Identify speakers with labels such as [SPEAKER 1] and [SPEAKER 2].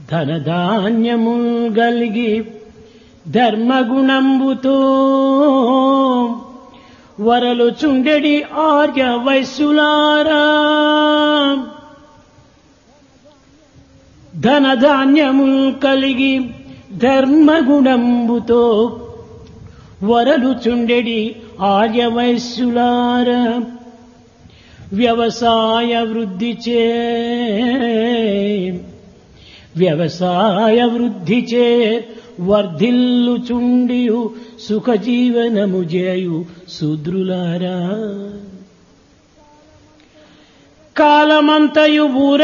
[SPEAKER 1] ధనధాన్యము గలిగి ధర్మగుణంబుతో వరలు చుండెడి ఆర్య వైశ్యులారా ధనధాన్యముల్ కలిగి ధర్మగుణంబుతో వరలు చుండెడి ఆర్య వైశ్యులార వ్యవసాయ వృద్ధి చే వ్యవసాయ వృద్ధి చే వర్ధిల్లు చుండియు సుఖజీవనము చేయు శూద్రులారా కాలమంతయు ఊర